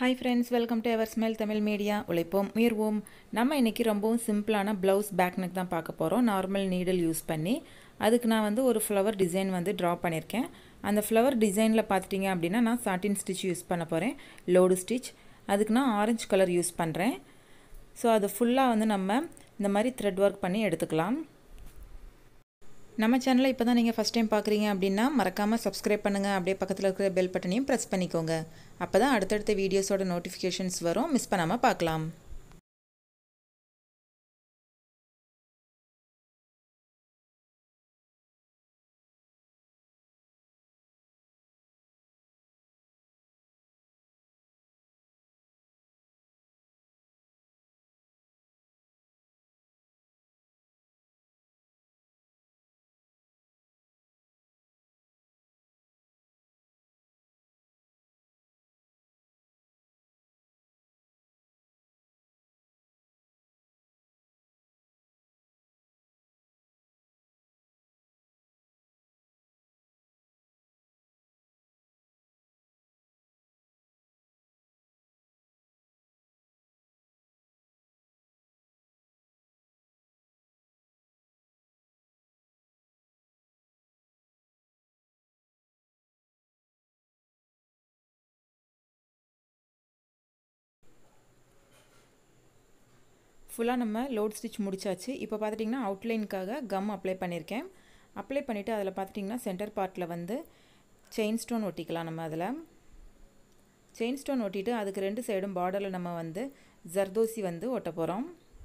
hi friends welcome to our smell Tamil media உழைப்போம் உயர்வோம் நம்ம இன்றைக்கி ரொம்பவும் சிம்பிளான ப்ளவுஸ் பேக் நெக் தான் பார்க்க போகிறோம் நார்மல் நீடில் யூஸ் பண்ணி அதுக்கு நான் வந்து ஒரு ஃப்ளவர் டிசைன் வந்து ட்ரா பண்ணியிருக்கேன் அந்த ஃப்ளவர் டிசைனில் பார்த்துட்டிங்க அப்படின்னா நான் சாட்டின் ஸ்டிச் யூஸ் பண்ண போகிறேன் லோடு ஸ்டிச் அதுக்கு நான் ஆரஞ்சு கலர் யூஸ் பண்ணுறேன் ஸோ அது ஃபுல்லாக வந்து நம்ம இந்த மாதிரி த்ரெட் ஒர்க் பண்ணி எடுத்துக்கலாம் நம்ம சேனலை இப்போ தான் நீங்கள் ஃபஸ்ட் டைம் பார்க்குறீங்க அப்படின்னா மறக்காமல் சப்ஸ்கிரைப் பண்ணுங்கள் அப்படியே பக்கத்தில் இருக்கிற பெல் பட்டனையும் ப்ரெஸ் பண்ணிக்கோங்க அப்போ தான் அடுத்தடுத்த வீடியோஸோட நோட்டிஃபிகேஷன்ஸ் வரும் மிஸ் பண்ணாமல் பார்க்கலாம் ஃபுல்லாக நம்ம லோட் ஸ்டிச் முடிச்சாச்சு இப்போ பார்த்துட்டிங்கன்னா அவுட்லைனுக்காக கம் அப்ளை பண்ணியிருக்கேன் அப்ளை பண்ணிவிட்டு அதில் பார்த்துட்டிங்கன்னா சென்டர் பார்ட்டில் வந்து செயின் ஸ்டோன் ஒட்டிக்கலாம் நம்ம அதில் செயின் ஸ்டோன் ஒட்டிட்டு அதுக்கு ரெண்டு சைடும் பார்டரில் நம்ம வந்து ஜர்தோசி வந்து ஒட்ட போகிறோம்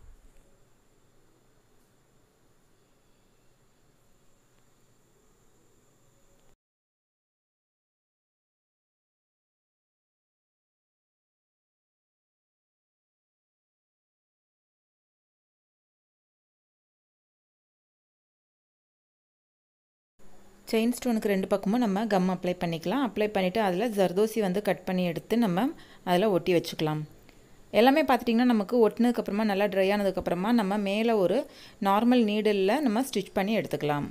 செயின் ஸ்டோனுக்கு ரெண்டு பக்கமும் நம்ம கம் அப்ளை பண்ணிக்கலாம் அப்ளை பண்ணிவிட்டு அதில் ஜர்தோசி வந்து கட் பண்ணி எடுத்து நம்ம அதில் ஒட்டி வச்சுக்கலாம் எல்லாமே பார்த்துட்டிங்கன்னா நமக்கு ஒட்டினதுக்கப்புறமா நல்லா ட்ரை ஆனதுக்கப்புறமா நம்ம மேலே ஒரு நார்மல் நீடலில் நம்ம ஸ்டிச் பண்ணி எடுத்துக்கலாம்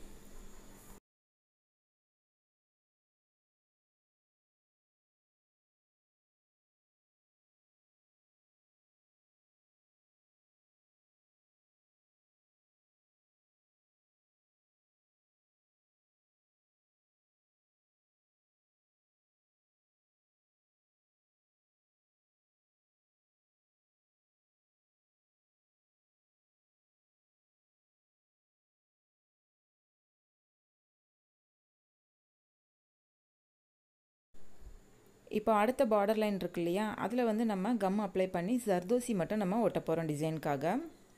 இப்போ அடுத்த பார்டர் லைன் இருக்கு இல்லையா அதில் வந்து நம்ம கம் அப்ளை பண்ணி ஜர்தோசி மட்டும் நம்ம ஒட்ட போகிறோம் டிசைனுக்காக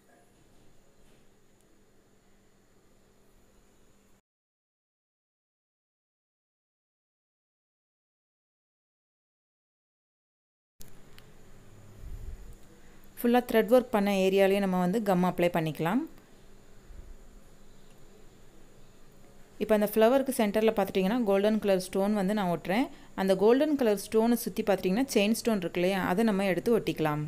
ஃபுல்லாக த்ரெட் ஒர்க் பண்ண ஏரியாலேயே நம்ம வந்து கம் அப்ளை பண்ணிக்கலாம் இப்போ அந்த ஃப்ளவருக்கு சென்டரில் பார்த்துட்டிங்கன்னா கோல்டன் கலர் ஸ்டோன் வந்து நான் ஒட்டுறேன் அந்த கோல்டன் கலர் ஸ்டோனை சுற்றி பார்த்துட்டிங்கன்னா செயின் ஸ்டோன் இருக்கு இல்லையா அதை நம்ம எடுத்து ஒட்டிக்கலாம்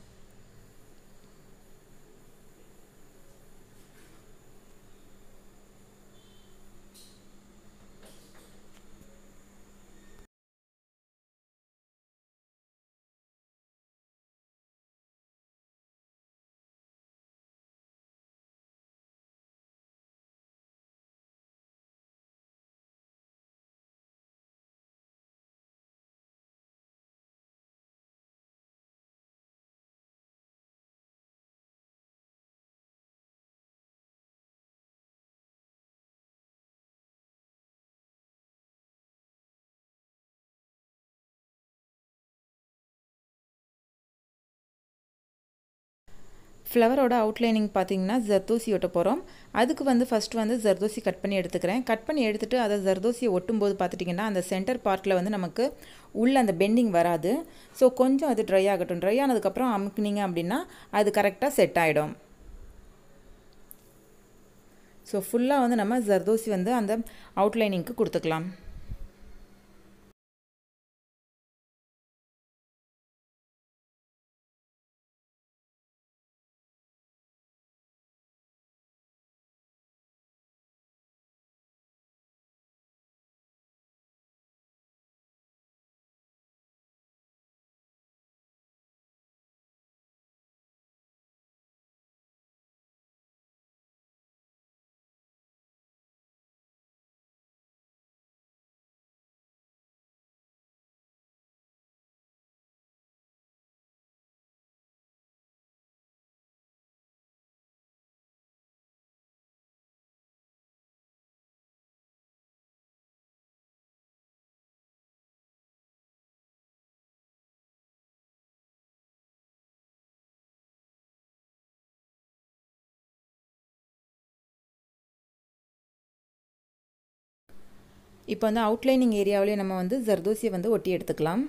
ஃப்ளவரோட அவுட்லைனிங் பார்த்தீங்கன்னா ஜர்தோசி ஒட்ட போகிறோம் அதுக்கு வந்து ஃபஸ்ட்டு வந்து ஜர்தோசி கட் பண்ணி எடுத்துக்கிறேன் கட் பண்ணி எடுத்துகிட்டு அதை ஜர்தோசியை ஒட்டும்போது பார்த்துட்டிங்கன்னா அந்த சென்டர் பார்ட்டில் வந்து நமக்கு உள்ள அந்த பெண்டிங் வராது ஸோ கொஞ்சம் அது ட்ரை ஆகட்டும் ட்ரை ஆனதுக்கப்புறம் அமுக்குனிங்க அப்படின்னா அது கரெக்டாக செட் ஆகிடும் ஸோ ஃபுல்லாக வந்து நம்ம ஜர்தோசி வந்து அந்த அவுட்லைனிங்க்கு கொடுத்துக்கலாம் இப்போ வந்து அவுட்லைனிங் ஏரியாவிலே நம்ம வந்து ஜர்தோசியை வந்து ஒட்டி எடுத்துக்கலாம்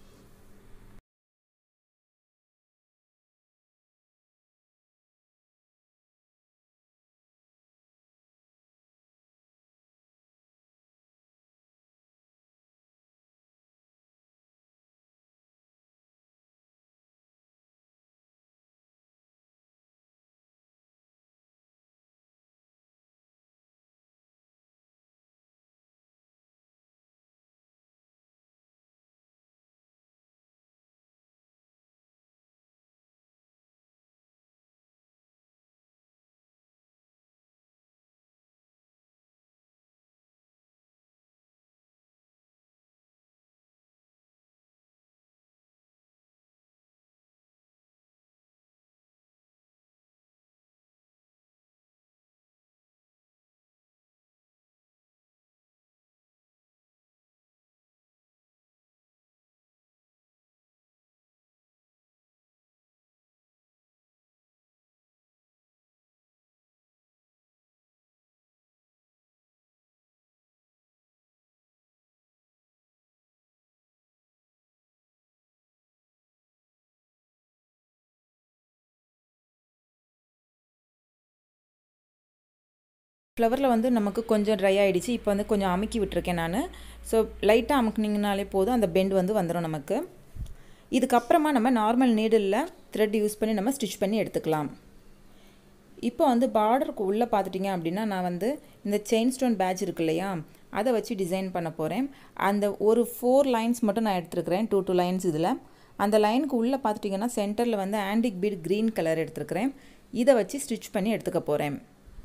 ஃப்ளவரில் வந்து நமக்கு கொஞ்சம் ட்ரை ஆகிடுச்சு இப்போ வந்து கொஞ்சம் அமுக்கி விட்டுருக்கேன் நான் ஸோ லைட்டாக அமுக்குனிங்கனாலே போதும் அந்த பெண்ட் வந்து வந்துடும் நமக்கு இதுக்கப்புறமா நம்ம நார்மல் நீடிலில் த்ரெட் யூஸ் பண்ணி நம்ம ஸ்டிச் பண்ணி எடுத்துக்கலாம் இப்போ வந்து பார்டருக்கு உள்ளே பார்த்துட்டிங்க அப்படின்னா நான் வந்து இந்த செயின் ஸ்டோன் பேட்ச் இருக்கு இல்லையா அதை வச்சு டிசைன் பண்ண போகிறேன் அந்த ஒரு ஃபோர் லைன்ஸ் மட்டும் நான் எடுத்துருக்கிறேன் டூ டூ லைன்ஸ் இதில் அந்த லைனுக்கு உள்ளே பார்த்துட்டிங்கன்னா சென்டரில் வந்து ஆண்டிக் பீட் க்ரீன் கலர் எடுத்துருக்கிறேன் இதை வச்சு ஸ்டிச் பண்ணி எடுத்துக்க போகிறேன்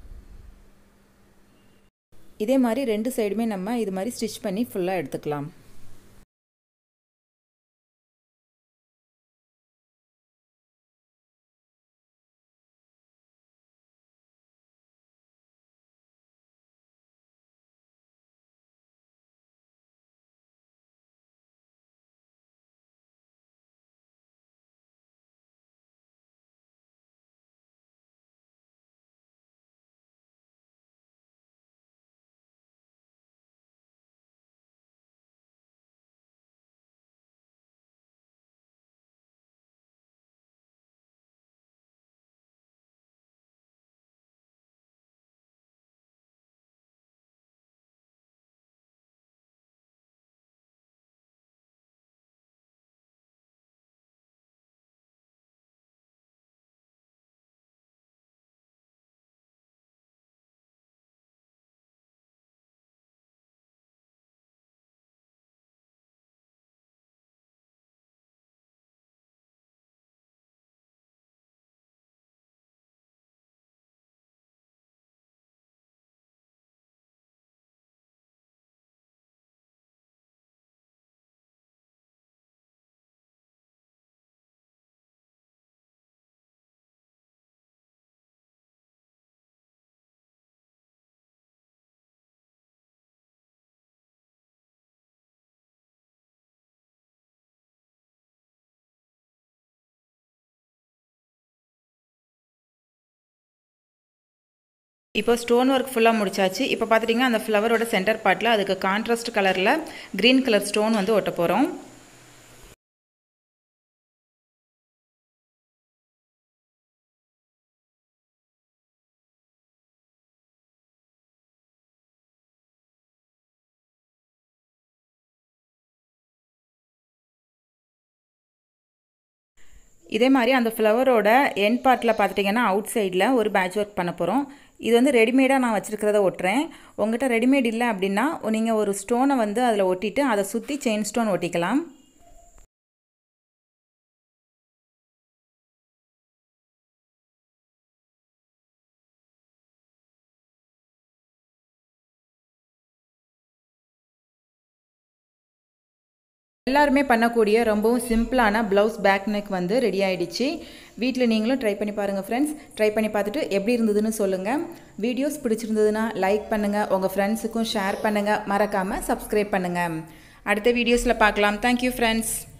இதே மாதிரி ரெண்டு சைடுமே நம்ம இது மாதிரி ஸ்டிச் பண்ணி ஃபுல்லாக எடுத்துக்கலாம் இப்போ ஸ்டோன் ஒர்க் ஃபுல்லாக முடிச்சாச்சு இப்போ பார்த்துட்டிங்கன்னா அந்த ஃப்ளவரோட சென்டர் பார்ட்டில் அதுக்கு கான்ட்ராஸ்ட் கலரில் க்ரீன் கலர் ஸ்டோன் வந்து ஒட்ட போகிறோம் இதே மாதிரி அந்த ஃப்ளவரோட என் பார்ட்டில் பார்த்துட்டிங்கன்னா அவுட் சைடில் ஒரு பேட்ச் ஒர்க் பண்ண போகிறோம் இது வந்து ரெடிமேடாக நான் வச்சுருக்கிறத ஒட்டுறேன் உங்கள்கிட்ட ரெடிமேட் இல்லை அப்படின்னா நீங்கள் ஒரு ஸ்டோனை வந்து அதில் ஒட்டிட்டு அதை சுற்றி செயின் ஸ்டோன் ஒட்டிக்கலாம் எல்லாருமே பண்ணக்கூடிய ரொம்பவும் சிம்பிளான ப்ளவுஸ் பேக் நெக் வந்து ரெடி ஆகிடுச்சு வீட்டில் நீங்களும் ட்ரை பண்ணி பாருங்கள் ஃப்ரெண்ட்ஸ் ட்ரை பண்ணி பார்த்துட்டு எப்படி இருந்ததுன்னு சொல்லுங்கள் வீடியோஸ் பிடிச்சிருந்ததுன்னா லைக் பண்ணுங்கள் உங்கள் ஃப்ரெண்ட்ஸுக்கும் ஷேர் பண்ணுங்கள் மறக்காமல் சப்ஸ்கிரைப் பண்ணுங்கள் அடுத்த வீடியோஸில் பார்க்கலாம் தேங்க்யூ ஃப்ரெண்ட்ஸ்